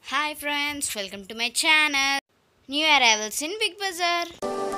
Hi friends welcome to my channel new arrivals in Big Bazaar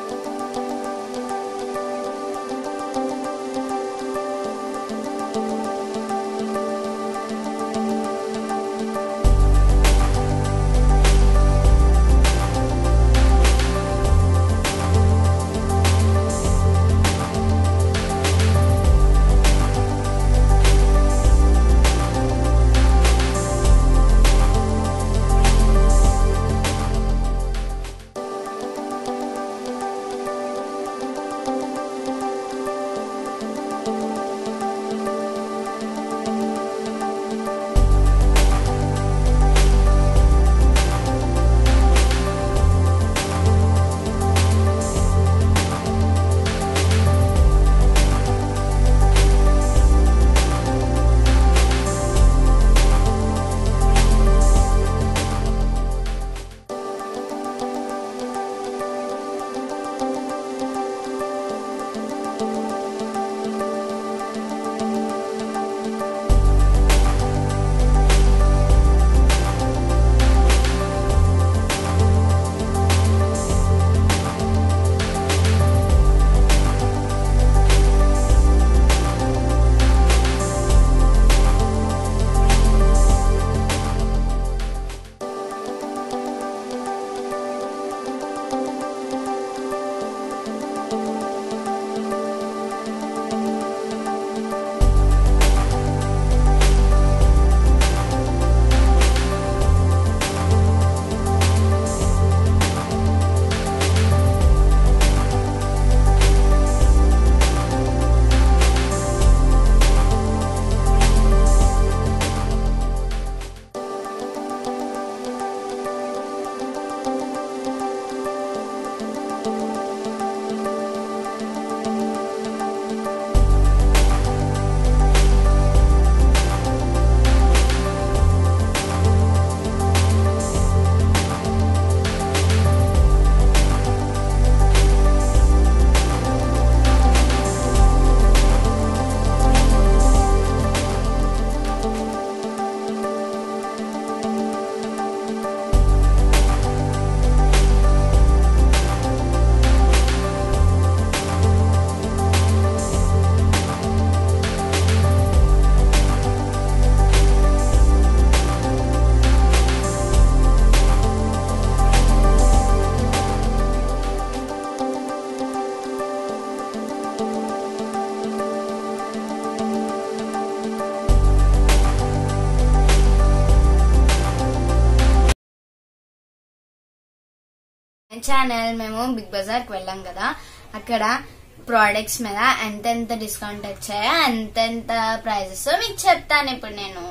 channel మేము Big బజార్కి వెళ్ళాం కదా అక్కడ ప్రోడక్ట్స్ మీద ఎంతెంత డిస్కౌంట్ వచ్చాయో ఎంతెంత ప్రైజెస్ మీకు చెప్తాను ఇప్పుడు నేను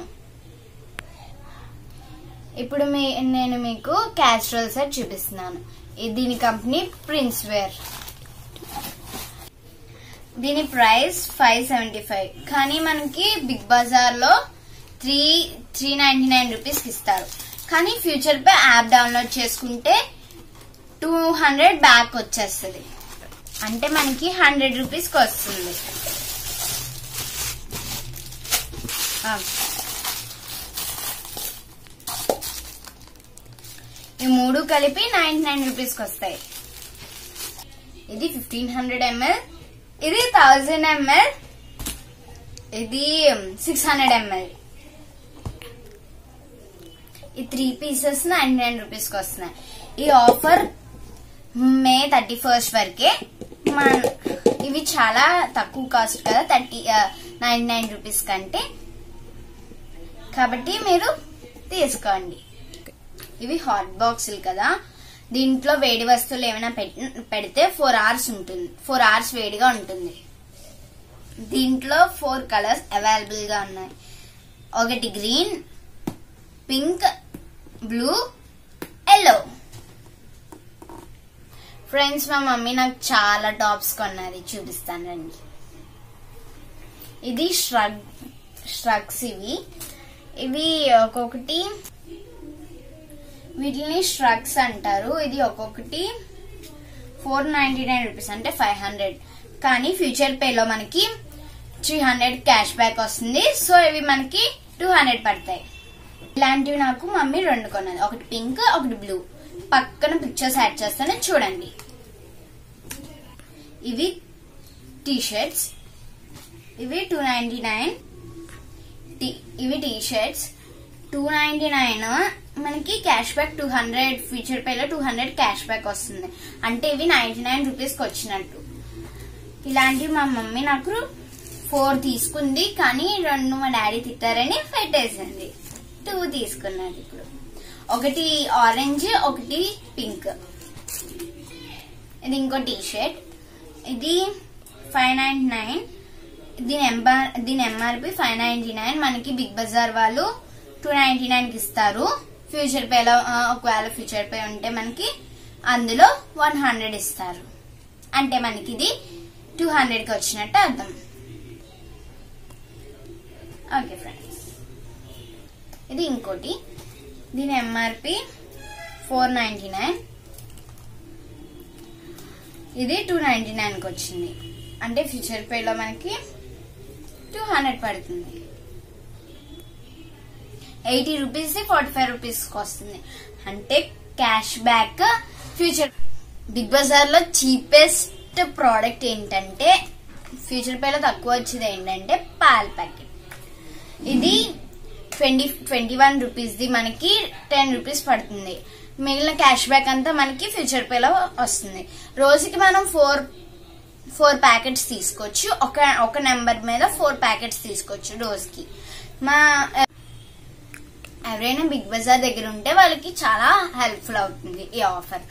ఇప్పుడు మీ నేను మీకు క్యాస్ట్రోల్ సెట్ చూపిస్తున్నాను ఇది దీని కంపెనీ ప్రిన్స్ వేర్ దీని ప్రైస్ ఫైవ్ సెవెంటీ ఫైవ్ కానీ మనకి బిగ్ బజార్ లో త్రీ త్రీ నైన్టీ నైన్ రూపీస్కి ఇస్తారు కానీ ఫ్యూచర్ పే యాప్ డౌన్లోడ్ చేసుకుంటే టూ హండ్రెడ్ బ్యాక్ వచ్చేస్తుంది అంటే మనకి హండ్రెడ్ రూపీస్కి వస్తుంది ఆ. ఈ మూడు కలిపి నైన్టీ నైన్ రూపీస్కి వస్తాయి ఇది ఫిఫ్టీన్ హండ్రెడ్ ఎంఎల్ ఇది థౌజండ్ ఎంఎల్ ఇది సిక్స్ హండ్రెడ్ ఎంఎల్ ఈ త్రీ పీసెస్ నైన్టీ నైన్ రూపీస్కి వస్తున్నాయి ఈ ఆఫర్ మే థర్టీ ఫస్ట్ వరకే మన ఇవి చాలా తక్కువ కాస్ట్ కదా థర్టీ నైన్టీ నైన్ రూపీస్ కంటే కాబట్టి మీరు తీసుకోండి ఇవి హాట్ బాక్సులు కదా దీంట్లో వేడి వస్తువులు ఏమైనా పెట్- పెడితే ఫోర్ అవర్స్ ఉంటుంది ఫోర్ అవర్స్ వేడిగా ఉంటుంది దీంట్లో ఫోర్ కలర్స్ అవైలబుల్ గా ఉన్నాయి ఒకటి green pink blue yellow friends మా మమ్మీ నాకు చాలా టాప్స్ కొన్నది చూపిస్తాను రండి ఇది ష్రగ్ ష్రగ్స్ ఇవి ఇవి ఒక్కొక్కటి వీటిని ష్రగ్స్ అంటారు ఇది ఒక్కొక్కటి ఫోర్ నైన్టీ నైన్ రూపీస్ అంటే ఫైవ్ హండ్రెడ్ కానీ ఫ్యూచర్ పేలో మనకి త్రీ హండ్రెడ్ క్యాష్ బ్యాక్ వస్తుంది సో ఇవి మనకి టూ హండ్రెడ్ పడతాయి ఇలాంటివి నాకు మమ్మీ రెండు కొన్నది ఒకటి పింక్ ఒకటి బ్లూ పక్కన పిక్చర్స్ యాడ్ చేస్తాను చూడండి ఇవి టీ షర్ట్స్ ఇవి టూ నైన్టీ నైన్ ఇవి T shirts two ninety nine మనకి cash back two hundred future పేలో టూ హండ్రెడ్ క్యాష్ బ్యాక్ వస్తుంది అంటే ఇవి నైన్టీ నైన్ రూపీస్కి వచ్చినట్టు ఇలాంటివి మా మమ్మీ నాకు ఫోర్ తీసుకుంది కానీ రెండు మా డాడీ తిట్టారని పెట్టేసింది టూ తీసుకున్నది ఇప్పుడు ఒకటి ఆరెంజ్ ఒకటి పింక్ ఇది ఇంకో టీ షర్ట్ ఇది ఫైవ్ నైన్టీ నైన్ దీని ఎంఆర్ దీని ఎంఆర్పి ఫైవ్ నైన్టీ నైన్ మనకి బిగ్ బజార్ వాళ్ళు టూ నైన్టీ నైన్ కి ఇస్తారు ఫ్యూచర్ పేలో ఆ, ఒకవేళ ఫ్యూచర్ పే ఉంటే మనకి అందులో వన్ హండ్రెడ్ ఇస్తారు అంటే మనకి ఇది టూ హండ్రెడ్ కి వచ్చినట్టు అర్థం ఓకే ఫ్రెండ్స్ ఇది ఇంకోటి దీని ఎంఆర్పి ఫోర్ నైన్టీ నైన్ ఇది టూ నైన్టీ నైన్కి వచ్చింది అంటే ఫ్యూచర్ పేలో మనకి టూ హండ్రెడ్ పడుతుంది ఎయిటీ రూపీస్ ఫార్టీ ఫైవ్ రూపీస్కి వస్తుంది అంటే cash back Future Big Bazaar లో చీపెస్ట్ ప్రోడక్ట్ ఏంటంటే ఫ్యూచర్ పేలో తక్కువ వచ్చేది ఏంటంటే పాల ప్యాకెట్ ఇది ట్వంటీ ట్వంటీ వన్ రూపీస్ది మనకి టెన్ రూపీస్ పడుతుంది మిగిలిన క్యాష్ బ్యాక్ అంతా మనకి ఫ్యూచర్ పేలో వస్తుంది రోజుకి మనం ఫోర్ ఫోర్ ప్యాకెట్స్ తీసుకోవచ్చు ఒక ఒక నెంబర్ మీద ఫోర్ ప్యాకెట్స్ తీసుకోవచ్చు రోజుకి మా ఎవరైనా బిగ్ బజార్ దగ్గర ఉంటే వాళ్ళకి చాలా హెల్ప్ఫుల్ అవుతుంది ఈ ఆఫర్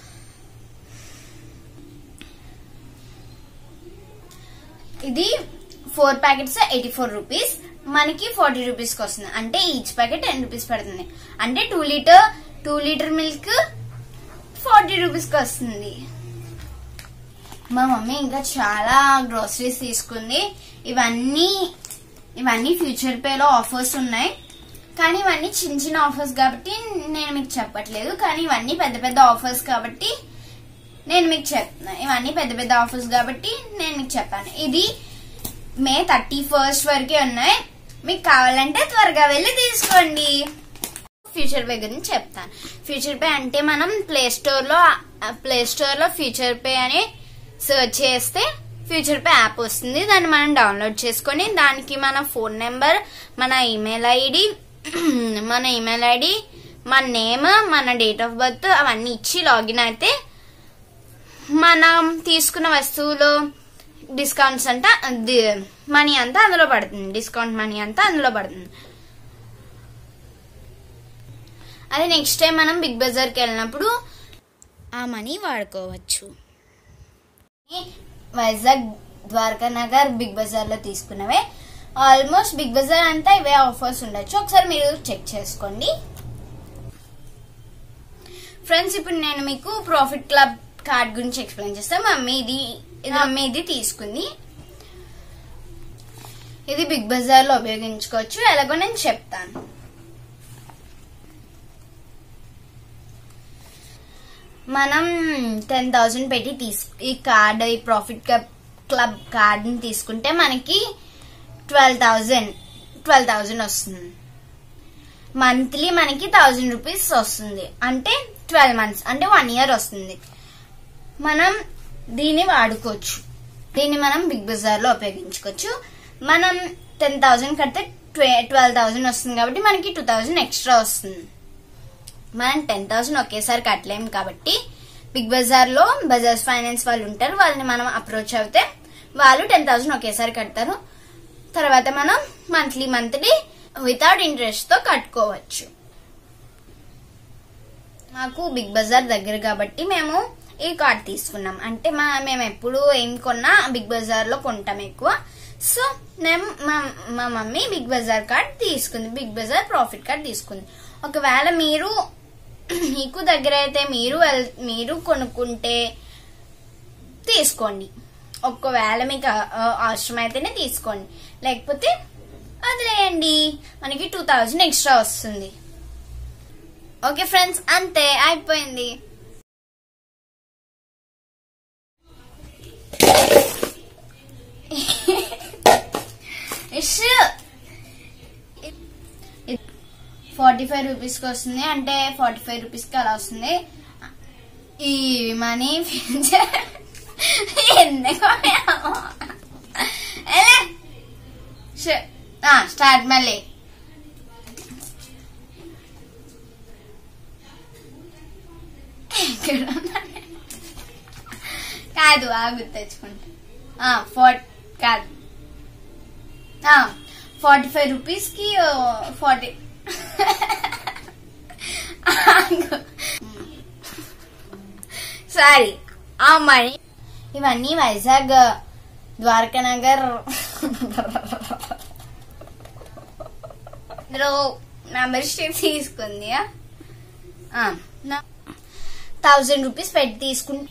ఇది four packets eighty four rupees మనకి ఫార్టీ రూపీస్ కి వస్తుంది అంటే ఈచ్ ప్యాకెట్ టెన్ రూపీస్ పడుతుంది అంటే two litre two litre milk forty rupees కి వస్తుంది మా మమ్మీ ఇంకా చాలా గ్రోసరీస్ తీసుకుంది ఇవన్నీ ఇవన్నీ ఫ్యూచర్ పేలో ఆఫర్స్ ఉన్నాయి కానీ ఇవన్నీ చిన్న చిన్న ఆఫర్స్ కాబట్టి నేను మీకు చెప్పట్లేదు కానీ ఇవన్నీ పెద్ద పెద్ద ఆఫర్స్ కాబట్టి నేను మీకు చెప్తున్నా ఇవన్నీ పెద్ద పెద్ద ఆఫర్స్ కాబట్టి నేను మీకు చెప్పాను ఇది మే థర్టీ ఫస్ట్ వరకే ఉన్నాయి మీకు కావాలంటే త్వరగా వెళ్ళి తీసుకోండి ఫ్యూచర్ పే గురించి చెప్తాను ఫ్యూచర్ పే అంటే మనం ప్లే స్టోర్ లో ప్లే స్టోర్ లో ఫ్యూచర్ పే అని సెర్చ్ చేస్తే ఫ్యూచర్ పే యాప్ వస్తుంది దాన్ని మనం డౌన్లోడ్ చేసుకొని దానికి మన ఫోన్ నెంబర్ మన ఈమెయిల్ ఐడి మన ఈమెయిల్ ఐడి మన నేమ్ మన డేట్ ఆఫ్ బర్త్ అవన్నీ ఇచ్చి లాగిన్ అయితే మనం తీసుకున్న వస్తువులు డిస్కౌంట్స్ అంతా మనీ అంతా అందులో పడుతుంది డిస్కౌంట్ మనీ అంతా అందులో పడుతుంది అదే నెక్స్ట్ టైం మనం బిగ్ బజార్కి వెళ్ళినప్పుడు ఆ మనీ వాడుకోవచ్చు వైజాగ్ ద్వారకా నగర్ బిగ్ బజార్ లో తీసుకున్నవే ఆల్మోస్ట్ బిగ్ బజార్ అంతా ఇవే ఆఫర్స్ ఉండొచ్చు ఒకసారి మీరు చెక్ చేసుకోండి ఫ్రెండ్స్ ఇప్పుడు నేను మీకు ప్రాఫిట్ క్లబ్ కార్డ్ గురించి ఎక్స్ప్లెయిన్ చేస్తాను మమ్మీ ఇది ఇది మమ్మీ ఇది తీసుకుంది ఇది బిగ్ బజార్ లో ఉపయోగించుకోవచ్చు ఎలాగో నేను చెప్తాను మనం టెన్ థౌసండ్ పెట్టి తీసు ఈ కార్డ్ ఈ ప్రాఫిట్ క్లబ్ కార్డ్ ని తీసుకుంటే మనకి ట్వెల్వ్ థౌజండ్ ట్వెల్వ్ థౌజండ్ వస్తుంది మంత్లీ మనకి థౌజండ్ రూపీస్ వస్తుంది అంటే ట్వెల్వ్ మంత్స్ అంటే వన్ ఇయర్ వస్తుంది మనం దీన్ని వాడుకోవచ్చు దీన్ని మనం బిగ్ బజార్ లో ఉపయోగించుకోవచ్చు మనం టెన్ థౌసండ్ కడితే ట్వెల్వ్ థౌసండ్ వస్తుంది కాబట్టి మనకి టూ థౌసండ్ ఎక్స్ట్రా వస్తుంది మనం టెన్ థౌసండ్ ఒకేసారి కట్టలేము కాబట్టి బిగ్ బజార్ లో బజాజ్ ఫైనాన్స్ వాళ్ళు ఉంటారు వాళ్ళని మనం అప్రోచ్ అవుతే వాళ్ళు టెన్ థౌసండ్ ఒకేసారి కడతారు తర్వాత మనం మంత్లీ మంత్లీ వితౌట్ ఇంట్రెస్ట్ తో కట్టుకోవచ్చు మాకు బిగ్ బజార్ దగ్గర కాబట్టి మేము ఈ కార్డ్ తీసుకున్నాం అంటే మా మేము ఎప్పుడు ఏం కొన్నా బిగ్ బజార్ లో కొంటాం ఎక్కువ సో మేము మా మా మమ్మీ బిగ్ బజార్ కార్డ్ తీసుకుంది బిగ్ బజార్ ప్రాఫిట్ కార్డ్ తీసుకుంది ఒకవేళ మీరు మీకు దగ్గర అయితే మీరు వెల్- మీరు కొనుక్కుంటే తీసుకోండి ఒకవేళ మీకు ఆ- ఆ- అవసరమైతేనే తీసుకోండి లేకపోతే వదిలేయండి మనకి టూ థౌజండ్ ఎక్స్ట్రా వస్తుంది ఓకే ఫ్రెండ్స్ అంతే అయిపోయింది ఫార్టీ ఫార్టీ ఫైవ్ రూపీస్కి వస్తుంది అంటే ఫార్టీ ఫైవ్ రూపీస్కి అలా వస్తుంది ఈ మనీ ఫ్యూచర్ ఎందుకు ఎలా? ష- ఆ, స్టార్ట్ మళ్ళీ ఎక్కడ ఉన్నాయి? కాదు ఆ గుర్తు తెచ్చుకుంటా ఫోర్ కాదు ఫార్టీ ఫైవ్ రూపీస్ కి ఫార్టీ సారీ ఆ మనీ ఇవన్నీ వైజాగ్ ద్వారకా నగర్ మెంబర్షిప్ తీసుకుంది థౌజండ్ రూపీస్ పెట్టి తీసుకుంటే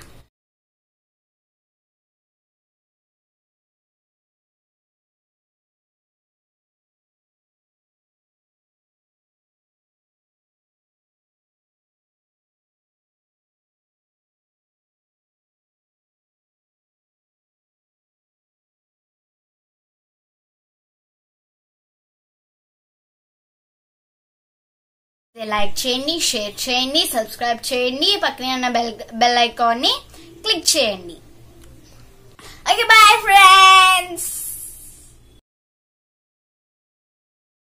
లైక్ చేయండి షేర్ చేయండి సబ్స్క్రైబ్ చేయండి పక్కనే ఉన్న బెల్ బెల్ ఐకాన్ ని క్లిక్ చేయండి ఓకే బాయ్ ఫ్రెండ్స్